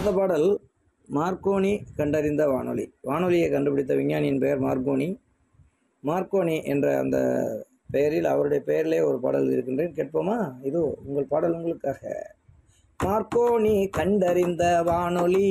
அடுத்த பாடல் மார்க்கோனி கண்டறிந்த வானொலி வானொலியை கண்டுபிடித்த விஞ்ஞானியின் பெயர் மார்க்கோனி மார்க்கோனி என்ற அந்த பெயரில் அவருடைய பெயரிலே ஒரு பாடல் இருக்கின்றேன் கேட்போமா இதோ உங்கள் பாடல் உங்களுக்காக மார்க்கோனி கண்டறிந்த வானொலி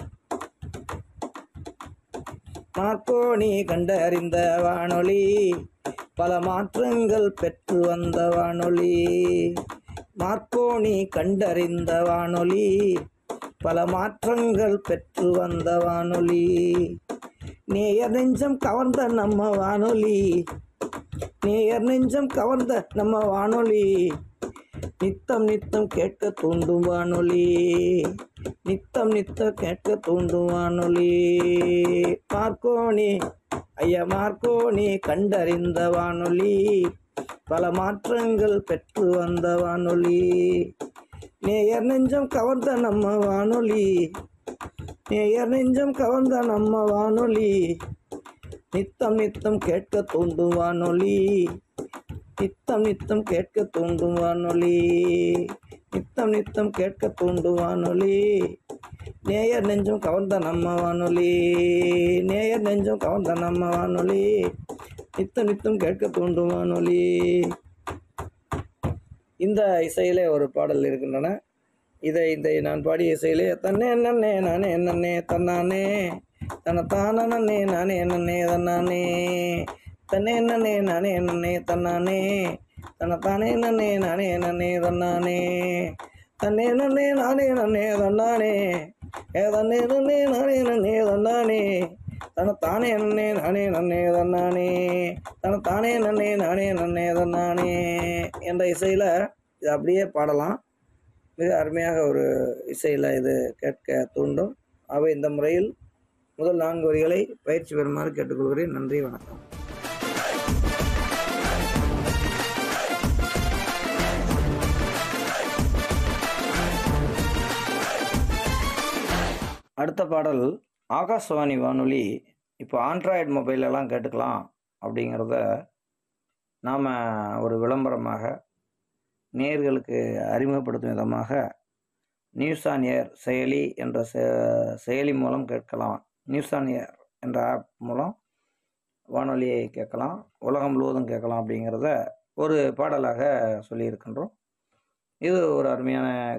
மார்க்கோனி கண்டறிந்த வானொலி பல மாற்றங்கள் பெற்று வந்த வானொலி மார்க்கோனி கண்டறிந்த வானொலி பல மாற்றங்கள் பெற்று வந்த வானொலி நேயர் நெஞ்சம் கவர்ந்த நம்ம வானொலி நேயர் நெஞ்சம் கவர்ந்த நம்ம வானொலி நித்தம் நித்தம் கேட்க தூண்டும் வானொலி நித்தம் நித்தம் கேட்க தூண்டும் வானொலி மார்க்கோனி ஐயா மார்க்கோனி கண்டறிந்த வானொலி பல மாற்றங்கள் பெற்று வந்த வானொலி நேயர் நெஞ்சம் கவர்ந்த நம்ம வானொலி நேயர் நெஞ்சம் கவர்ந்த நம்ம வானொலி நித்தம் நித்தம் கேட்க தூண்டும் வானொலி நித்தம் நித்தம் கேட்க தூண்டும் வானொலி நித்தம் நித்தம் கேட்க தூண்டும் வானொலி நேயர் நெஞ்சம் கவர்ந்த நம்ம வானொலி நேயர் நெஞ்சம் கவர்ந்த நம்ம வானொலி நித்தம் நித்தம் கேட்க தூண்டும் வானொலி இந்த இசையிலே ஒரு பாடல் இருக்கின்றன இதை இந்த நான் பாடிய இசையிலே தன்னே நன்னே நானே நன்னே தன்னானே தன தானே நானே நன்னே தன்னானே தன்னே நன்னே நானே நன்னே தன்னானே தன தானே நன்னே நானே நன்னே தன்னானே தன்னே நன்னே நானே நன்னே தன்னானே ஏ தன்னே நன்னே நானே நன்னே தன்னானே தன தானே நன்னே நானே நன்னே தன்னானே தன தானே நன்னே நானே நன்னே தன்னானே என்ற இசையில் இது அப்படியே பாடலாம் மிக அருமையாக ஒரு இசையில் இது கேட்க தூண்டும் அவை இந்த முறையில் முதல் நான்கு வரிகளை பயிற்சி பெறுமாறு கேட்டுக்கொள்கிறேன் நன்றி வணக்கம் அடுத்த பாடல் ஆகாசவாணி வானொலி இப்போ ஆண்ட்ராய்டு மொபைலெல்லாம் கேட்டுக்கலாம் அப்படிங்கிறத நாம் ஒரு விளம்பரமாக நேர்களுக்கு அறிமுகப்படுத்தும் விதமாக நியூஸ் ஆன் ஏர் செயலி என்ற செ- செயலி மூலம் கேட்கலாம் நியூஸ் ஆன் ஏர் என்ற ஆப் மூலம் வானொலியை கேட்கலாம் உலகம் முழுவதும் கேட்கலாம் அப்படிங்கிறத ஒரு பாடலாக சொல்லியிருக்கின்றோம் இது ஒரு அருமையான